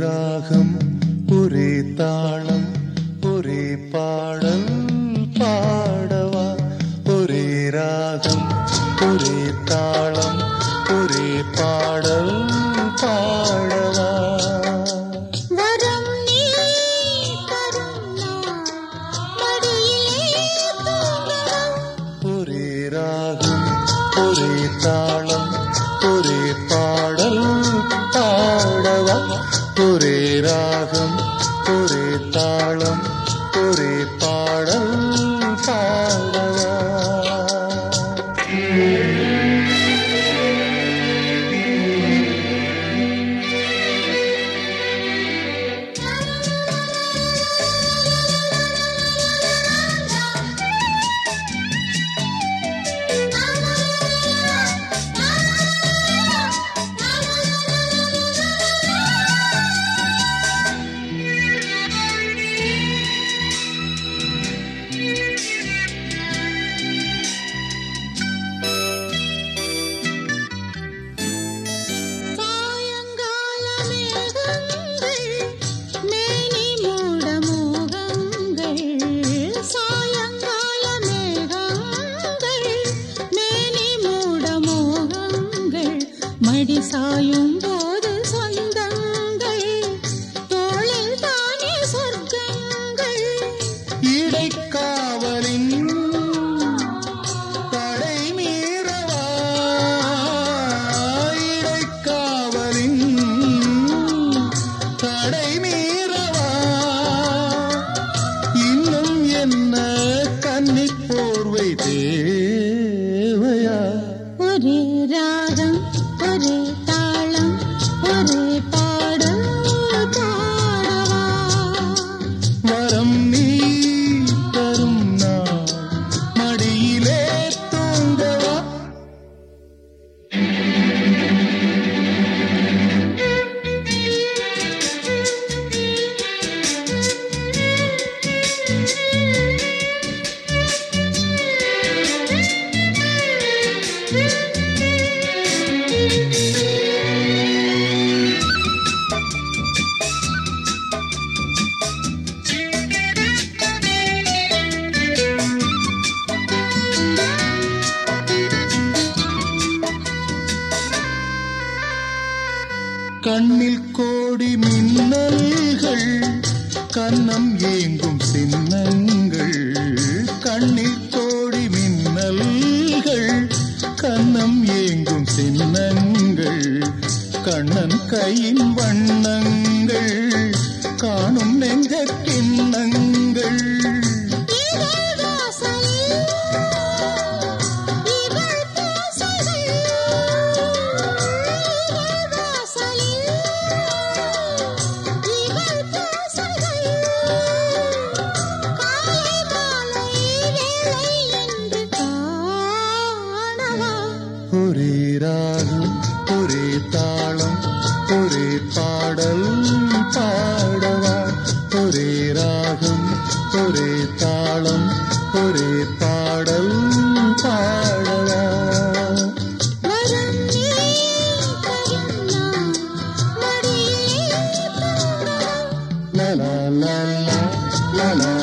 ராகம் ஒரே தாளம் ஒரே பாடல் பாடவா ஒரே ராகம் ஒரே தாளம் ஒரே பாடல் பாடவா வரம் நீ தரும் நான் மடியிலே தூங்கவா ஒரே ராகம் ஒரே தாளம் ஒரே பாடல் பாடவா ஒரே ராகம் ஒரே தாளம் ஒரே பாடல் பாடவா சாயங்கால மேகங்கள் மேனி மூட மோகங்கள் சாயங்கால மேகங்கள் மேனி மூட மோகங்கள் மடி சாயும் போது சொந்தங்கள் தோளில் தானே சொர்க்கங்கள் இடைக்காவலின் தடை மீறவா இடைக்காவலின் தடை மீறவா இன்னும் என்ன கன்னிப் போர்வை தேவையா ஒரே ராகம் ஒரே தாளம் ஒரே பாடல் பாடவா வரம் நீ தரும் நாள் மடியிலே தூங்கவா கண்ணில் கோடி மின்னல்கள் கன்னம் ஏங்கும் சின்னங்கள் கண்ணில் கோடி மின்னல்கள் கன்னம் ஏங்கும் சின்னங்கள் கண்ணன் கையின் வண்ணங்கள் காணும் நெஞ்ச கிண்ணங்கள் இதழ் வாசலில் இவள் பூசைகள் இதழ் வாசலில் இவள் பூசைகள் காலை மாலை வேளை என்று காணவா ஒரே ராகம் ஒரே தாளம் ஒரே பாடல் பாடவா ஒரே ராகம் ஒரே தாளம் ஒரே பாடல் பாடவா வரம் நீ தரும் நான் மடியிலே தூங்கவா லா லா லா லா லா